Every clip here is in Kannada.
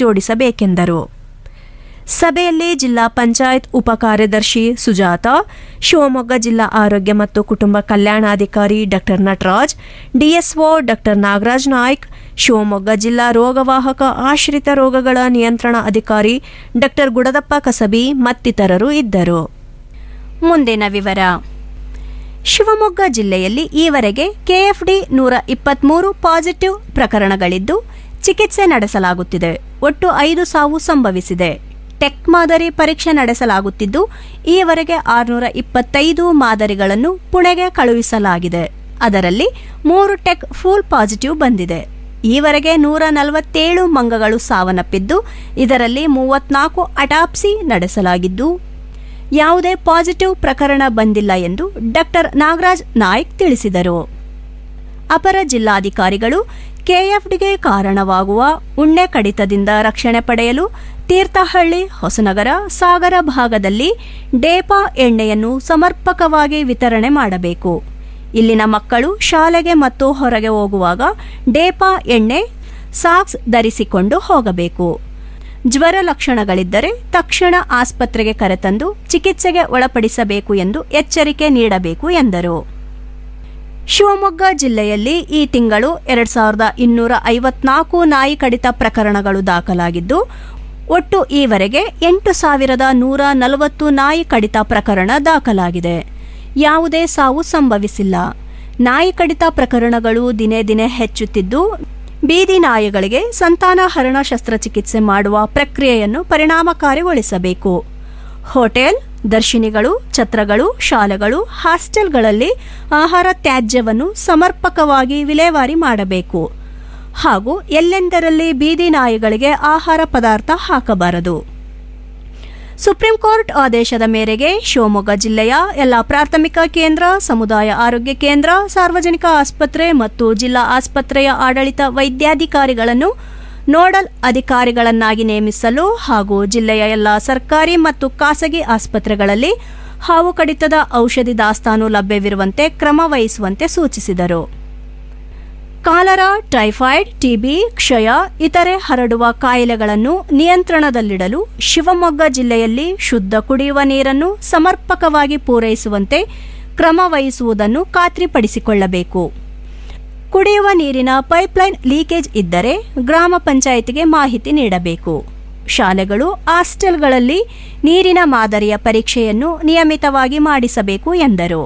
ಜೋಡಿಸಬೇಕೆಂದರು ಸಭೆಯಲ್ಲಿ ಜಿಲ್ಲಾ ಪಂಚಾಯತ್ ಉಪ ಕಾರ್ಯದರ್ಶಿ ಸುಜಾತ ಶಿವಮೊಗ್ಗ ಜಿಲ್ಲಾ ಆರೋಗ್ಯ ಮತ್ತು ಕುಟುಂಬ ಕಲ್ಯಾಣಾಧಿಕಾರಿ doctor Nataraj DSO doctor Nagaraj Naik Shivamogga ಜಿಲ್ಲಾ ರೋಗವಾಹಕ ಆಶ್ರಿತ ರೋಗಗಳ ನಿಯಂತ್ರಣ ಅಧಿಕಾರಿ ಡಾಕ್ಟರ್ ಗುಡದಪ್ಪ ಕಸಬಿ ಮತ್ತಿತರರು ಇದ್ದರು ಮುಂದಿನ ವಿವರ ಶಿವಮೊಗ್ಗ ಜಿಲ್ಲೆಯಲ್ಲಿ ಈವರೆಗೆ ಕೆಎಫ್ಡಿ ನೂರ ಇಪ್ಪತ್ಮೂರು ಪಾಸಿಟಿವ್ ಪ್ರಕರಣಗಳಿದ್ದು ಚಿಕಿತ್ಸೆ ನಡೆಸಲಾಗುತ್ತಿದೆ ಒಟ್ಟು ಐದು ಸಾವು ಸಂಭವಿಸಿದೆ ಟೆಕ್ ಮಾದರಿ ಪರೀಕ್ಷೆ ನಡೆಸಲಾಗುತ್ತಿದ್ದು ಈವರೆಗೆ ಆರುನೂರ ಇಪ್ಪತ್ತೈದು ಮಾದರಿಗಳನ್ನು ಪುಣೆಗೆ ಕಳುಹಿಸಲಾಗಿದೆ ಅದರಲ್ಲಿ ಮೂರು ಟೆಕ್ ಫುಲ್ ಪಾಸಿಟಿವ್ ಬಂದಿದೆ ಈವರೆಗೆ ನೂರ ನಲವತ್ತೇಳು ಮಂಗಗಳು ಸಾವನ್ನಪ್ಪಿದ್ದು ಇದರಲ್ಲಿ ಮೂವತ್ನಾಲ್ಕು ಅಟಾಪ್ಸಿ ನಡೆಸಲಾಗಿದ್ದು ಯಾವುದೇ ಪಾಸಿಟಿವ್ ಪ್ರಕರಣ ಬಂದಿಲ್ಲ ಎಂದು ಡಾಕ್ಟರ್ ನಾಗರಾಜ್ ನಾಯ್ಕ್ ತಿಳಿಸಿದರು ಅಪರ ಜಿಲ್ಲಾಧಿಕಾರಿಗಳು ಕೆಎಫ್ಡಿಗೆ ಕಾರಣವಾಗುವ ಉಣ್ಣೆ ಕಡಿತದಿಂದ ರಕ್ಷಣೆ ಪಡೆಯಲು ತೀರ್ಥಹಳ್ಳಿ ಹೊಸನಗರ ಸಾಗರ ಭಾಗದಲ್ಲಿ ಡೇಪಾ ಎಣ್ಣೆಯನ್ನು ಸಮರ್ಪಕವಾಗಿ ವಿತರಣೆ ಮಾಡಬೇಕು ಇಲ್ಲಿನ ಮಕ್ಕಳು ಶಾಲೆಗೆ ಮತ್ತು ಹೊರಗೆ ಹೋಗುವಾಗ ಡೇಪಾ ಎಣ್ಣೆ ಸಾಕ್ಸ್ ಧರಿಸಿಕೊಂಡು ಹೋಗಬೇಕು ಜ್ವರ ಲಕ್ಷಣಗಳಿದ್ದರೆ ತಕ್ಷಣ ಆಸ್ಪತ್ರೆಗೆ ಕರೆತಂದು ಚಿಕಿತ್ಸೆಗೆ ಒಳಪಡಿಸಬೇಕು ಎಂದು ಎಚ್ಚರಿಕೆ ನೀಡಬೇಕು ಎಂದರು ಶಿವಮೊಗ್ಗ ಜಿಲ್ಲೆಯಲ್ಲಿ ಈ ತಿಂಗಳು ಎರಡ್ ಸಾವಿರದ ಇನ್ನೂರ ಐವತ್ನಾಲ್ಕು ನಾಯಿ ಕಡಿತ ಪ್ರಕರಣಗಳು ದಾಖಲಾಗಿದ್ದು ಒಟ್ಟು ಈವರೆಗೆ ಎಂಟು ಸಾವಿರದ ನೂರ ನಲವತ್ತು ನಾಯಿ ಕಡಿತ ಪ್ರಕರಣ ದಾಖಲಾಗಿದೆ ಯಾವುದೇ ಸಾವು ಸಂಭವಿಸಿಲ್ಲ ನಾಯಿ ಕಡಿತ ಪ್ರಕರಣಗಳು ದಿನೇ ದಿನೇ ಹೆಚ್ಚುತ್ತಿದ್ದು ಬೀದಿ ನಾಯಿಗಳಿಗೆ ಸಂತಾನಹರಣ ಶಸ್ತ್ರಚಿಕಿತ್ಸೆ ಮಾಡುವ ಪ್ರಕ್ರಿಯೆಯನ್ನು ಪರಿಣಾಮಕಾರಿಗೊಳಿಸಬೇಕು ಹೋಟೆಲ್ ದರ್ಶಿನಿಗಳು ಛತ್ರಗಳು ಶಾಲೆಗಳು ಹಾಸ್ಟೆಲ್ಗಳಲ್ಲಿ ಆಹಾರ ತ್ಯಾಜ್ಯವನ್ನು ಸಮರ್ಪಕವಾಗಿ ವಿಲೇವಾರಿ ಮಾಡಬೇಕು ಹಾಗೂ ಎಲ್ಲೆಂದರಲ್ಲಿ ಬೀದಿ ನಾಯಿಗಳಿಗೆ ಆಹಾರ ಪದಾರ್ಥ ಹಾಕಬಾರದು ಸುಪ್ರೀಂ ಕೋರ್ಟ್ ಆದೇಶದ ಮೇರೆಗೆ ಶಿವಮೊಗ್ಗ ಜಿಲ್ಲೆಯ ಎಲ್ಲ ಪ್ರಾಥಮಿಕ ಕೇಂದ್ರ ಸಮುದಾಯ ಆರೋಗ್ಯ ಕೇಂದ್ರ ಸಾರ್ವಜನಿಕ ಆಸ್ಪತ್ರೆ ಮತ್ತು ಜಿಲ್ಲಾ ಆಸ್ಪತ್ರೆಯ ಆಡಳಿತ ವೈದ್ಯಾಧಿಕಾರಿಗಳನ್ನು ನೋಡಲ್ ಅಧಿಕಾರಿಗಳನ್ನಾಗಿ ನೇಮಿಸಲು ಹಾಗೂ ಜಿಲ್ಲೆಯ ಎಲ್ಲ ಸರ್ಕಾರಿ ಮತ್ತು ಖಾಸಗಿ ಆಸ್ಪತ್ರೆಗಳಲ್ಲಿ ಹಾವು ಕಡಿತದ ಔಷಧಿ ದಾಸ್ತಾನು ಲಭ್ಯವಿರುವಂತೆ ಕ್ರಮ ವಹಿಸುವಂತೆ ಸೂಚಿಸಿದರು ಕಾಲರಾ ಟೈಫಾಯ್ಡ್ ಟಿಬಿ ಕ್ಷಯ ಇತರೆ ಹರಡುವ ಕಾಯಿಲೆಗಳನ್ನು ನಿಯಂತ್ರಣದಲ್ಲಿಡಲು ಶಿವಮೊಗ್ಗ ಜಿಲ್ಲೆಯಲ್ಲಿ ಶುದ್ಧ ಕುಡಿಯುವ ನೀರನ್ನು ಸಮರ್ಪಕವಾಗಿ ಪೂರೈಸುವಂತೆ ಕ್ರಮ ವಹಿಸುವುದನ್ನು ಖಾತ್ರಿಪಡಿಸಿಕೊಳ್ಳಬೇಕು ಕುಡಿಯುವ ನೀರಿನ ಪೈಪ್ಲೈನ್ ಲೀಕೇಜ್ ಇದ್ದರೆ ಗ್ರಾಮ ಪಂಚಾಯಿತಿಗೆ ಮಾಹಿತಿ ನೀಡಬೇಕು ಶಾಲೆಗಳು ಹಾಸ್ಟೆಲ್ಗಳಲ್ಲಿ ನೀರಿನ ಮಾದರಿಯ ಪರೀಕ್ಷೆಯನ್ನು ನಿಯಮಿತವಾಗಿ ಮಾಡಿಸಬೇಕು ಎಂದರು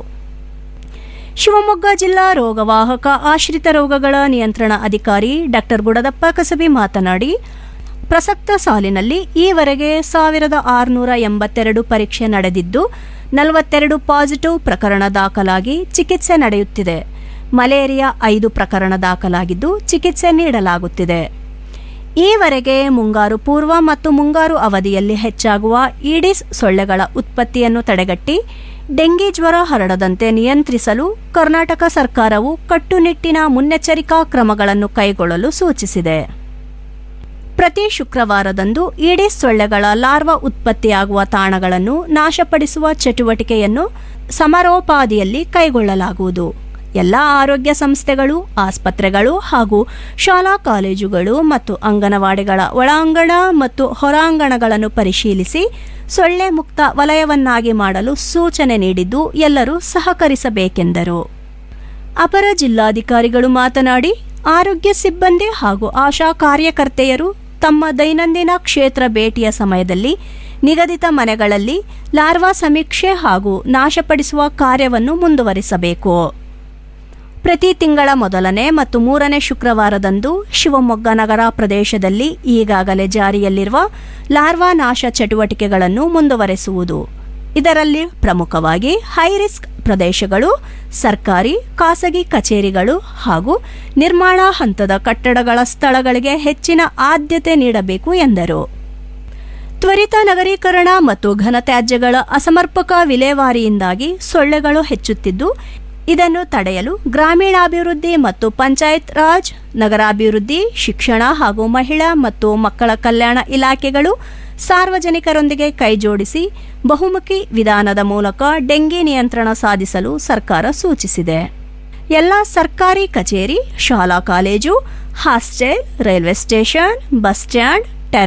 ಶಿವಮೊಗ್ಗ ಜಿಲ್ಲಾ ರೋಗವಾಹಕ ಆಶ್ರಿತ ರೋಗಗಳ ನಿಯಂತ್ರಣ ಅಧಿಕಾರಿ ಡಾಕ್ಟರ್ ಗುಡದಪ್ಪ ಕಸಬಿ ಮಾತನಾಡಿ ಪ್ರಸಕ್ತ ಸಾಲಿನಲ್ಲಿ ಈವರೆಗೆ ಸಾವಿರದ ಆರುನೂರ ಎಂಬತ್ತೆರಡು ಪರೀಕ್ಷೆ ನಡೆದಿದ್ದು ನಲವತ್ತೆರಡು ಪಾಸಿಟಿವ್ ಪ್ರಕರಣ ದಾಖಲಾಗಿ ಚಿಕಿತ್ಸೆ ನಡೆಯುತ್ತಿದೆ ಮಲೇರಿಯಾ ಐದು ಪ್ರಕರಣ ದಾಖಲಾಗಿದ್ದು ಚಿಕಿತ್ಸೆ ನೀಡಲಾಗುತ್ತಿದೆ ಈವರೆಗೆ ಮುಂಗಾರು ಪೂರ್ವ ಮತ್ತು ಮುಂಗಾರು ಅವಧಿಯಲ್ಲಿ ಹೆಚ್ಚಾಗುವ ಈಡಿಸ್ ಸೊಳ್ಳೆಗಳ ಉತ್ಪತ್ತಿಯನ್ನು ತಡೆಗಟ್ಟಿ ಡೆಂಗಿ ಜ್ವರ ಹರಡದಂತೆ ನಿಯಂತ್ರಿಸಲು ಕರ್ನಾಟಕ ಸರ್ಕಾರವು ಕಟ್ಟುನಿಟ್ಟಿನ ಮುನ್ನೆಚ್ಚರಿಕಾ ಕ್ರಮಗಳನ್ನು ಕೈಗೊಳ್ಳಲು ಸೂಚಿಸಿದೆ ಪ್ರತಿ ಶುಕ್ರವಾರದಂದು ಈಡಿಸ್ ಸೊಳ್ಳೆಗಳ ಲಾರ್ವಾ ಉತ್ಪತ್ತಿಯಾಗುವ ತಾಣಗಳನ್ನು ನಾಶಪಡಿಸುವ ಚಟುವಟಿಕೆಯನ್ನು ಸಮರೋಪಾದಿಯಲ್ಲಿ ಕೈಗೊಳ್ಳಲಾಗುವುದು ಎಲ್ಲ ಆರೋಗ್ಯ ಸಂಸ್ಥೆಗಳು ಆಸ್ಪತ್ರೆಗಳು ಹಾಗೂ ಶಾಲಾ ಕಾಲೇಜುಗಳು ಮತ್ತು ಅಂಗನವಾಡಿಗಳ ಒಳಾಂಗಣ ಮತ್ತು ಹೊರಾಂಗಣಗಳನ್ನು ಪರಿಶೀಲಿಸಿ ಸೊಳ್ಳೆ ಮುಕ್ತ ವಲಯವನ್ನಾಗಿ ಮಾಡಲು ಸೂಚನೆ ನೀಡಿದ್ದು ಎಲ್ಲರೂ ಸಹಕರಿಸಬೇಕೆಂದರು ಅಪರ ಜಿಲ್ಲಾಧಿಕಾರಿಗಳು ಮಾತನಾಡಿ ಆರೋಗ್ಯ ಸಿಬ್ಬಂದಿ ಹಾಗೂ ಆಶಾ ಕಾರ್ಯಕರ್ತೆಯರು ತಮ್ಮ ದೈನಂದಿನ ಕ್ಷೇತ್ರ ಭೇಟಿಯ ಸಮಯದಲ್ಲಿ ನಿಗದಿತ ಮನೆಗಳಲ್ಲಿ ಲಾರ್ವಾ ಸಮೀಕ್ಷೆ ಹಾಗೂ ನಾಶಪಡಿಸುವ ಕಾರ್ಯವನ್ನು ಮುಂದುವರಿಸಬೇಕು ಪ್ರತಿ ತಿಂಗಳ ಮೊದಲನೇ ಮತ್ತು ಮೂರನೇ ಶುಕ್ರವಾರದಂದು ಶಿವಮೊಗ್ಗ ನಗರ ಪ್ರದೇಶದಲ್ಲಿ ಈಗಾಗಲೇ ಜಾರಿಯಲ್ಲಿರುವ ಲಾರ್ವಾ ನಾಶ ಚಟುವಟಿಕೆಗಳನ್ನು ಮುಂದುವರೆಸುವುದು ಇದರಲ್ಲಿ ಪ್ರಮುಖವಾಗಿ ಹೈ ರಿಸ್ಕ್ ಪ್ರದೇಶಗಳು ಸರ್ಕಾರಿ ಖಾಸಗಿ ಕಚೇರಿಗಳು ಹಾಗೂ ನಿರ್ಮಾಣ ಹಂತದ ಕಟ್ಟಡಗಳ ಸ್ಥಳಗಳಿಗೆ ಹೆಚ್ಚಿನ ಆದ್ಯತೆ ನೀಡಬೇಕು ಎಂದರು ತ್ವರಿತ ನಗರೀಕರಣ ಮತ್ತು ಘನತ್ಯಾಜ್ಯಗಳ ಅಸಮರ್ಪಕ ವಿಲೇವಾರಿಯಿಂದಾಗಿ ಸೊಳ್ಳೆಗಳು ಹೆಚ್ಚುತ್ತಿದ್ದು ಇದನ್ನು ತಡೆಯಲು ಗ್ರಾಮೀಣಾಭಿವೃದ್ಧಿ ಮತ್ತು ಪಂಚಾಯತ್ ರಾಜ್ ನಗರಾಭಿವೃದ್ಧಿ ಶಿಕ್ಷಣ ಹಾಗೂ ಮಹಿಳಾ ಮತ್ತು ಮಕ್ಕಳ ಕಲ್ಯಾಣ ಇಲಾಖೆಗಳು ಸಾರ್ವಜನಿಕರೊಂದಿಗೆ ಕೈಜೋಡಿಸಿ ಬಹುಮುಖಿ ವಿಧಾನದ ಮೂಲಕ ಡೆಂಗಿ ನಿಯಂತ್ರಣ ಸಾಧಿಸಲು ಸರ್ಕಾರ ಸೂಚಿಸಿದೆ ಎಲ್ಲ ಸರ್ಕಾರಿ ಕಚೇರಿ ಶಾಲಾ college hostel railway station bus stand